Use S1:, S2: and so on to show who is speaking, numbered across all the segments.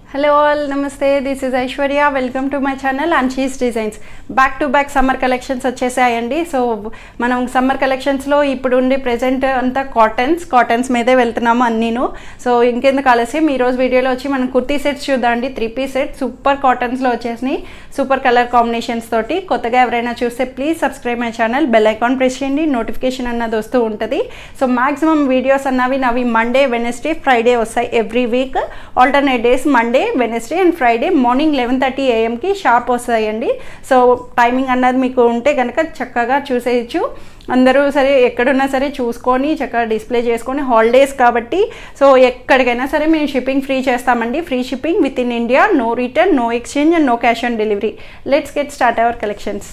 S1: hello all నమస్తే this is Aishwarya welcome to my channel Anchi's designs back to back summer collections వచ్చేసాయండి so మనం summer కలెక్షన్స్లో ఇప్పుడు ఉండే ప్రజెంట్ అంతా కాటన్స్ కాటన్స్ మీదే వెళ్తున్నాము అన్నీను సో ఇంకెందుకు ఆలస్యం ఈరోజు వీడియోలో వచ్చి మనం కుర్తీ సెట్స్ చూద్దామండి త్రీ పీస్ సెట్ సూపర్ కాటన్స్లో వచ్చేసినాయి సూపర్ కలర్ కాంబినేషన్స్ తోటి కొత్తగా ఎవరైనా చూస్తే please subscribe my channel bell icon press చేయండి నోటిఫికేషన్ అన్నది వస్తూ ఉంటుంది సో మాక్సిమం వీడియోస్ అన్నవి నావి మండే వెనస్డే ఫ్రైడే వస్తాయి every week alternate days Monday Wednesday and Friday morning eleven thirty ఏఎంకి షార్ప్ వస్తాయండి సో టైమింగ్ అన్నది మీకు ఉంటే కనుక చక్కగా చూసేయచ్చు అందరూ సరే ఎక్కడున్నా సరే చూసుకొని చక్కగా డిస్ప్లే చేసుకొని హాలిడేస్ కాబట్టి సో ఎక్కడికైనా సరే మేము షిప్పింగ్ ఫ్రీ చేస్తామండి free shipping within India no return no exchange and no cash on delivery let's get start our collections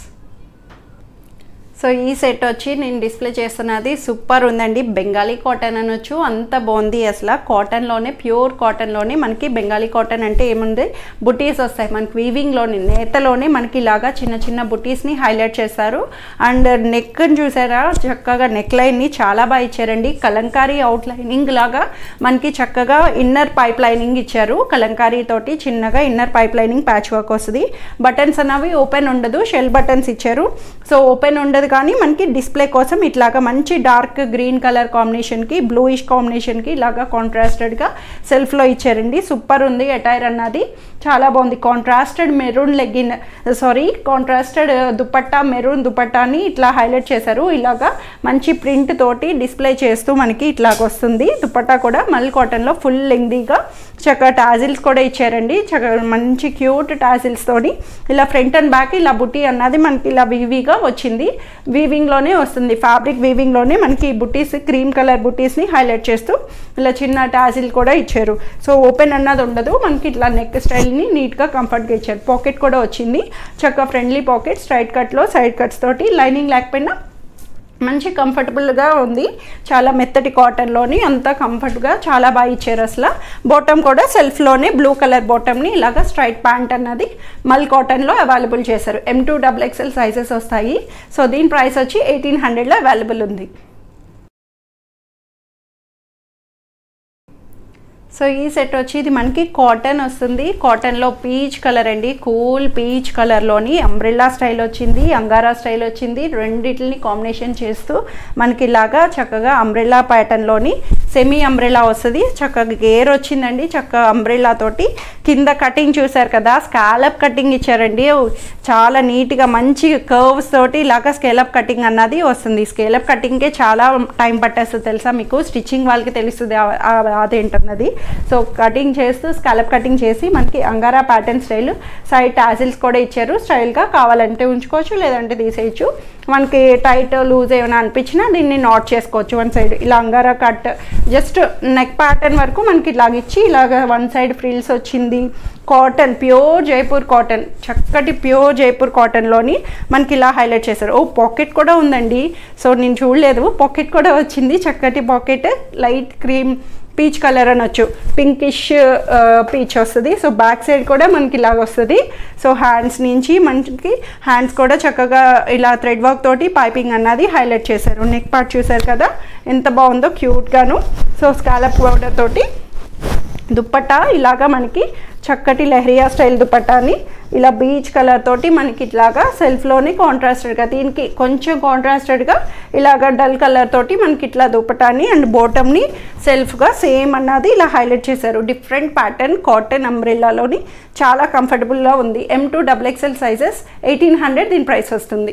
S1: so ఈ సెట్ వచ్చి నేను డిస్ప్లే చేస్తున్నది సూపర్ ఉందండి బెంగాలీ కాటన్ అనొచ్చు అంత బాగుంది అసలు కాటన్లోనే ప్యూర్ కాటన్లోనే మనకి బెంగాలీ కాటన్ అంటే ఏముంది బుటీస్ వస్తాయి మనకి వీవింగ్లోని నేతలోనే మనకి ఇలాగా చిన్న చిన్న బుటీస్ని హైలైట్ చేస్తారు అండ్ నెక్ని చూసారా చక్కగా నెక్ లైన్ని చాలా బాగా ఇచ్చారండి కలంకారీ అవుట్ లైనింగ్ లాగా మనకి చక్కగా ఇన్నర్ పైప్ లైనింగ్ ఇచ్చారు కలంకారీ తోటి చిన్నగా inner pipe lining patch work వస్తుంది బటన్స్ అనేవి ఓపెన్ ఉండదు షెల్ బటన్స్ ఇచ్చారు సో ఓపెన్ ఉండదు కానీ మనకి డిస్ప్లే కోసం ఇట్లాగా మంచి డార్క్ గ్రీన్ కలర్ కాంబినేషన్కి బ్లూయిష్ కాంబినేషన్కి ఇలాగా కాంట్రాస్టెడ్గా సెల్ఫ్లో ఇచ్చారండి సూపర్ ఉంది అటైర్ అన్నది చాలా బాగుంది contrasted maroon legging sari contrasted dupatta maroon దుపట్టాని ఇట్లా హైలైట్ చేశారు ఇలాగా మంచి ప్రింట్ తోటి డిస్ప్లే చేస్తూ మనకి ఇట్లాగ వస్తుంది దుపట్టా కూడా మల్ కాటన్లో ఫుల్ లెంగ్దీగా చక్కగా టాజిల్స్ కూడా ఇచ్చారండి చక్కగా మంచి క్యూట్ టాజిల్స్ తోని ఇలా ఫ్రంట్ అండ్ బ్యాక్ ఇలా బుట్టి అన్నది మనకి ఇలా వీవీగా వచ్చింది వీవింగ్లోనే వస్తుంది ఫ్యాబ్రిక్ వీవింగ్లోనే మనకి బుటీస్ క్రీమ్ కలర్ బుటీస్ని హైలైట్ చేస్తూ ఇలా చిన్న టాజిల్ కూడా ఇచ్చారు సో ఓపెన్ అన్నది ఉండదు మనకి ఇట్లా నెక్ స్టైల్ని నీట్గా కంఫర్ట్గా ఇచ్చారు పాకెట్ కూడా వచ్చింది చక్కగా ఫ్రెండ్లీ పాకెట్ స్ట్రైట్ కట్లో సైడ్ కట్స్ తోటి లైనింగ్ లేకపోయినా మంచి కంఫర్టబుల్గా ఉంది చాలా మెత్తటి కాటన్లోని అంతా కంఫర్ట్గా చాలా బాగా ఇచ్చారు అసలు బాటమ్ కూడా సెల్ఫ్లోనే బ్లూ కలర్ బాటమ్ని ఇలాగా స్ట్రైట్ ప్యాంట్ అన్నది మల్ కాటన్లో అవైలబుల్ చేశారు M two double XL sizes వస్తాయి సో దీని ప్రైస్ వచ్చి ఎయిటీన్ హండ్రెడ్లో అవైలబుల్ ఉంది సో ఈ సెట్ వచ్చి ఇది మనకి కాటన్ వస్తుంది కాటన్లో పీచ్ కలర్ అండి కూల్ పీచ్ కలర్లోని అంబ్రెల్లా స్టైల్ వచ్చింది అంగారా స్టైల్ వచ్చింది రెండిటిని కాంబినేషన్ చేస్తూ మనకి ఇలాగా చక్కగా అంబ్రెల్లా ప్యాటర్న్లోని సెమీ అంబ్రెల్లా వస్తుంది చక్కగా గేర్ వచ్చిందండి చక్కగా అంబ్రెల్లా తోటి కింద కటింగ్ చూసారు కదా స్కాలప్ కటింగ్ ఇచ్చారండి చాలా నీట్గా మంచి కర్వ్స్ తోటి ఇలాగా స్కేలప్ కటింగ్ అన్నది వస్తుంది స్కేలప్ కటింగ్కే చాలా టైం పట్టేస్తుంది తెలుసా మీకు స్టిచ్చింగ్ వాళ్ళకి తెలుస్తుంది అదేంటన్నది సో కటింగ్ చేస్తూ స్కాలప్ కటింగ్ చేసి మనకి angrakha pattern style side tassels కూడా ఇచ్చారు స్టైల్గా కావాలంటే ఉంచుకోవచ్చు లేదంటే తీసేయచ్చు మనకి టైట్ లూజ్ ఏమైనా అనిపించినా దీన్ని నాట్ చేసుకోవచ్చు వన్ సైడ్ ఇలా angrakha cut just neck pattern వరకు మనకి ఇలాగ ఇచ్చి ఇలాగ వన్ సైడ్ ఫ్రిల్స్ వచ్చింది కాటన్ ప్యూర్ జైపూర్ కాటన్ చక్కటి ప్యూర్ జైపూర్ కాటన్లోని మనకి ఇలా హైలైట్ చేశారు ఓ పాకెట్ కూడా ఉందండి సో నేను చూడలేదు పాకెట్ కూడా వచ్చింది చక్కటి pocket light cream peach colour అనొచ్చు పింకిష్ పీచ్ వస్తుంది సో బ్యాక్ సైడ్ కూడా మనకి ఇలాగ వస్తుంది సో హ్యాండ్స్ నుంచి మనకి హ్యాండ్స్ కూడా చక్కగా ఇలా థ్రెడ్ వర్క్ తోటి పైపింగ్ అన్నది హైలైట్ చేశారు నెక్ పార్ట్ చూసారు కదా ఎంత బాగుందో క్యూట్గాను సో స్కాలప్ పౌడర్ తోటి దుప్పట్టా ఇలాగా మనకి చక్కటి లెహరియా స్టైల్ దుపట్టాని ఇలా బీచ్ కలర్ తోటి మనకి ఇట్లాగా సెల్ఫ్లోని కాంట్రాస్టెడ్గా దీనికి కొంచెం కాంట్రాస్టెడ్గా ఇలాగ డల్ కలర్ తోటి మనకి ఇట్లా దుపట్టాని అండ్ బాటమ్ని సెల్ఫ్గా సేమ్ అన్నది ఇలా హైలైట్ చేశారు డిఫరెంట్ ప్యాటర్న్ కాటన్ అంబ్రెల్లాలోని చాలా కంఫర్టబుల్గా ఉంది M two double XL sizes eighteen hundred దీని ప్రైస్ వస్తుంది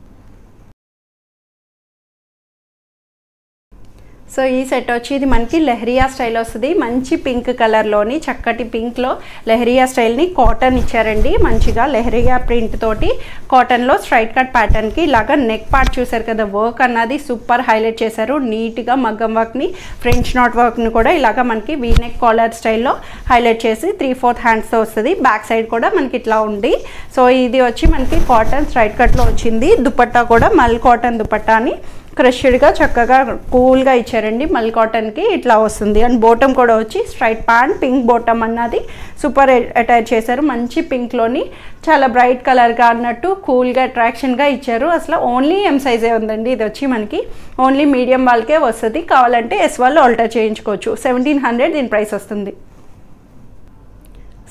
S1: సో ఈ సెట్ వచ్చి ఇది మనకి లెహరియా స్టైల్ వస్తుంది మంచి పింక్ కలర్లోని చక్కటి పింక్లో లెహరియా స్టైల్ని కాటన్ ఇచ్చారండి మంచిగా లెహరియా ప్రింట్ తోటి కాటన్లో స్ట్రైట్ కట్ ప్యాటర్న్కి ఇలాగ నెక్ పార్ట్ చూసారు కదా వర్క్ అన్నది సూపర్ హైలైట్ చేశారు నీట్గా మగ్గం వర్క్ని ఫ్రెంచ్ నాట్ వర్క్ని కూడా ఇలాగ మనకి వీ నెక్ కాలర్ స్టైల్లో హైలైట్ చేసి త్రీ ఫోర్త్ హ్యాండ్స్తో వస్తుంది బ్యాక్ సైడ్ కూడా మనకి ఇట్లా ఉంది సో ఇది వచ్చి మనకి కాటన్ స్ట్రైట్ కట్లో వచ్చింది దుపట్టా కూడా మల్ కాటన్ దుపట్టాని క్రష్డ్గా చక్కగా కూల్గా ఇచ్చారండి మల్ కాటన్కి ఇట్లా వస్తుంది అండ్ బోటమ్ కూడా వచ్చి స్ట్రైట్ ప్యాంట్ పింక్ బోటమ్ అన్నది సూపర్ అటాచ్ చేశారు మంచి పింక్లోని చాలా బ్రైట్ కలర్గా అన్నట్టు కూల్గా అట్రాక్షన్గా ఇచ్చారు అసలు ఓన్లీ ఎం సైజే ఉందండి ఇది వచ్చి మనకి ఓన్లీ మీడియం వాళ్ళకే వస్తుంది కావాలంటే ఎస్ వాళ్ళు ఆల్టర్ చేయించుకోవచ్చు సెవెంటీన్ హండ్రెడ్ దీని ప్రైస్ వస్తుంది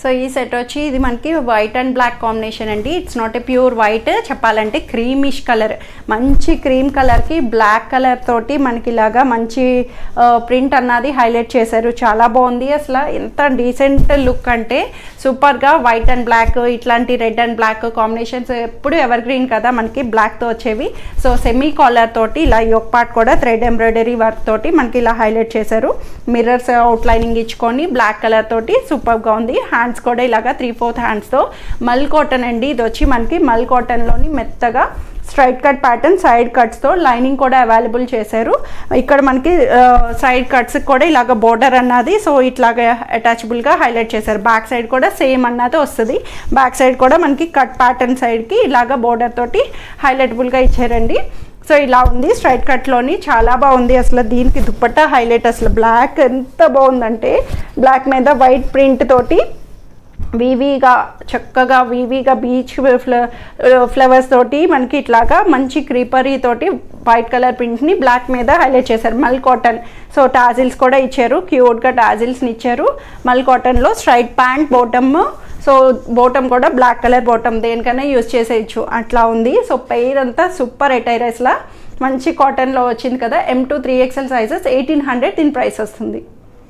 S1: సో ఈ సెట్ వచ్చి ఇది మనకి వైట్ అండ్ బ్లాక్ కాంబినేషన్ అండి it's not a pure white చెప్పాలంటే క్రీమిష్ కలర్ మంచి క్రీమ్ కలర్కి బ్లాక్ కలర్ తోటి మనకి ఇలాగా మంచి ప్రింట్ అన్నది హైలైట్ చేశారు చాలా బాగుంది అసలు ఎంత డీసెంట్ లుక్ అంటే సూపర్గా వైట్ అండ్ బ్లాక్ ఇట్లాంటి రెడ్ అండ్ బ్లాక్ కాంబినేషన్స్ ఎప్పుడు ఎవర్ గ్రీన్ కదా మనకి బ్లాక్తో వచ్చేవి సో సెమీ కాలర్ తోటి ఇలా యొక్క పార్ట్ కూడా థ్రెడ్ ఎంబ్రాయిడరీ వర్క్ తోటి మనకి ఇలా హైలైట్ చేశారు మిర్రర్స్ అవుట్లైనింగ్ ఇచ్చుకొని బ్లాక్ కలర్ తోటి సూపర్గా ఉంది హ్యాండ్స్ కూడా ఇలాగా త్రీ ఫోర్త్ హ్యాండ్స్తో మల్ కాటన్ అండి ఇది వచ్చి మనకి మల్ కాటన్లోని మెత్తగా స్ట్రైట్ కట్ ప్యాటర్న్ సైడ్ కట్స్తో లైనింగ్ కూడా అవైలబుల్ చేశారు ఇక్కడ మనకి సైడ్ కట్స్ కూడా ఇలాగ బోర్డర్ అన్నది సో ఇట్లాగా అటాచబుల్గా హైలైట్ చేశారు బ్యాక్ సైడ్ కూడా సేమ్ అన్నది వస్తుంది బ్యాక్ సైడ్ కూడా మనకి కట్ ప్యాటర్న్ సైడ్కి ఇలాగ బోర్డర్ తోటి హైలైటబుల్గా ఇచ్చారండి సో ఇలా ఉంది స్ట్రైట్ కట్లోని చాలా బాగుంది అసలు దీనికి దుప్పట్టా హైలైట్ అసలు బ్లాక్ ఎంత బాగుందంటే బ్లాక్ మీద వైట్ ప్రింట్ తోటి వీవీగా చక్కగా వీవీగా బీచ్ ఫ్ల ఫ్లవర్స్ తోటి మనకి ఇట్లాగా మంచి క్రీపరీ తోటి వైట్ కలర్ ప్రింట్ని బ్లాక్ మీద హైలైట్ చేశారు మల్ కాటన్ సో టాజిల్స్ కూడా ఇచ్చారు క్యూట్గా టాజిల్స్ని ఇచ్చారు మల్ కాటన్లో straight pant bottom so bottom కూడా బ్లాక్ కలర్ బోటమ్ దేనికైనా యూజ్ చేసేయచ్చు అట్లా ఉంది సో పెయిర్ అంతా సూపర్ ఎటైర్ అసలు మంచి కాటన్లో వచ్చింది కదా M two three XL sizes eighteen hundred దీని ప్రైస్ వస్తుంది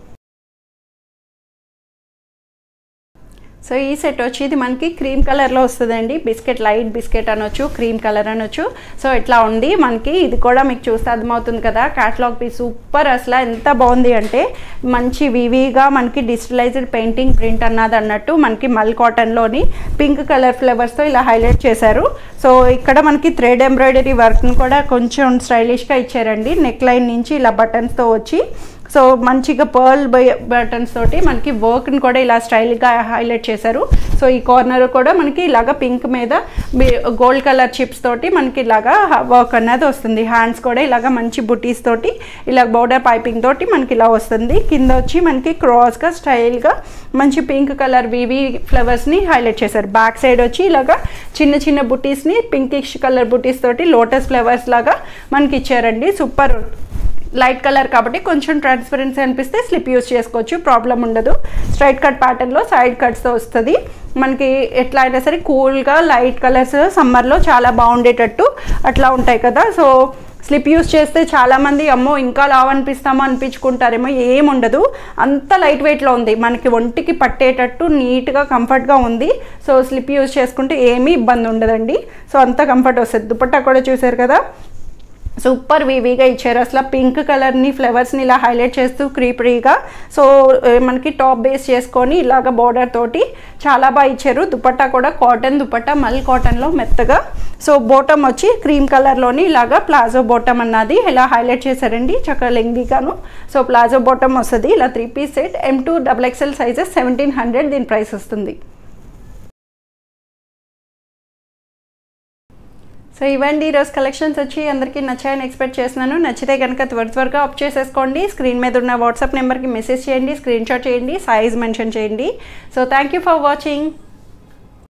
S1: సో ఈ సెట్ వచ్చి ఇది మనకి క్రీమ్ కలర్లో వస్తుందండి బిస్కెట్ లైట్ బిస్కెట్ అనొచ్చు క్రీమ్ కలర్ అనొచ్చు సో ఇట్లా ఉంది మనకి ఇది కూడా మీకు చూస్తే అర్థమవుతుంది కదా క్యాటలాగ్ పీస్ సూపర్ అసలు ఎంత బాగుంది అంటే మంచి వివిగా మనకి డిజిటలైజ్డ్ పెయింటింగ్ ప్రింట్ అన్నది అన్నట్టు మనకి మల్ కాటన్లోని పింక్ కలర్ ఫ్లేవర్స్తో ఇలా హైలైట్ చేశారు సో ఇక్కడ మనకి థ్రెడ్ ఎంబ్రాయిడరీ వర్క్ని కూడా కొంచెం స్టైలిష్గా ఇచ్చారండి నెక్ లైన్ నుంచి ఇలా బటన్స్తో వచ్చి సో మంచిగా పర్ల్ బటన్స్ తోటి మనకి వర్క్ని కూడా ఇలా స్టైల్గా హైలైట్ చేశారు సో ఈ కార్నర్ కూడా మనకి ఇలాగ పింక్ మీద గోల్డ్ కలర్ చిప్స్ తోటి మనకి ఇలాగా వర్క్ అన్నది వస్తుంది హ్యాండ్స్ కూడా ఇలాగ మంచి బుటీస్ తోటి ఇలా బోర్డర్ పైపింగ్ తోటి మనకి ఇలా వస్తుంది కింద వచ్చి మనకి క్రాస్గా స్టైల్గా మంచి పింక్ కలర్ వివి ఫ్లవర్స్ని హైలైట్ చేశారు బ్యాక్ సైడ్ వచ్చి ఇలాగా చిన్న చిన్న బుటీస్ని పింకిష్ కలర్ బుటీస్ తోటి లోటస్ ఫ్లవర్స్ లాగా మనకి ఇచ్చారండి సూపర్ లైట్ కలర్ కాబట్టి కొంచెం ట్రాన్స్పరెన్సీ అనిపిస్తే స్లిప్ యూస్ చేసుకోవచ్చు ప్రాబ్లం ఉండదు స్ట్రైట్ కట్ ప్యాటర్న్లో సైడ్ కట్స్తో వస్తుంది మనకి ఎట్లా అయినా సరే కూల్గా లైట్ కలర్స్ సమ్మర్లో చాలా బాగుండేటట్టు అట్లా ఉంటాయి కదా సో స్లిప్ యూస్ చేస్తే చాలామంది అమ్మో ఇంకా లావ్ అనిపిస్తామో అనిపించుకుంటారేమో ఏం ఉండదు అంత లైట్ వెయిట్లో ఉంది మనకి ఒంటికి పట్టేటట్టు నీట్గా కంఫర్ట్గా ఉంది సో స్లిప్ యూస్ చేసుకుంటే ఏమీ ఇబ్బంది ఉండదండి సో అంత కంఫర్ట్ వస్తుంది దుపట్టా కూడా చూసారు కదా సూపర్ వీవీగా ఇచ్చారు అసలు పింక్ కలర్ని ఫ్లవర్స్ని ఇలా హైలైట్ చేస్తూ క్రీపరీగా సో మనకి టాప్ బేస్ చేసుకొని ఇలాగ బోర్డర్ తోటి చాలా బాగా ఇచ్చారు దుపట్టా కూడా కాటన్ దుపట్టా మల్ కాటన్లో మెత్తగా సో బోటమ్ వచ్చి క్రీమ్ కలర్లోని ఇలాగా ప్లాజో బోటమ్ అన్నది ఇలా హైలైట్ చేశారండి చక్కగా లెంగిగాను సో ప్లాజో బోటమ్ వస్తుంది ఇలా three piece set M two double XL sizes seventeen hundred దీని ప్రైస్ వస్తుంది సో ఇవ్వండి ఈరోజు కలెక్షన్స్ వచ్చి అందరికీ నచ్చాయని ఎక్స్పెక్ట్ చేస్తున్నాను నచ్చితే కనుక త్వర త్వరగా ఆప్ చేసేసుకోండి స్క్రీన్ మీద ఉన్న వాట్సాప్ నెంబర్కి మెసేజ్ చేయండి స్క్రీన్ షాట్ చేయండి సైజ్ మెన్షన్ చేయండి so thank you for watching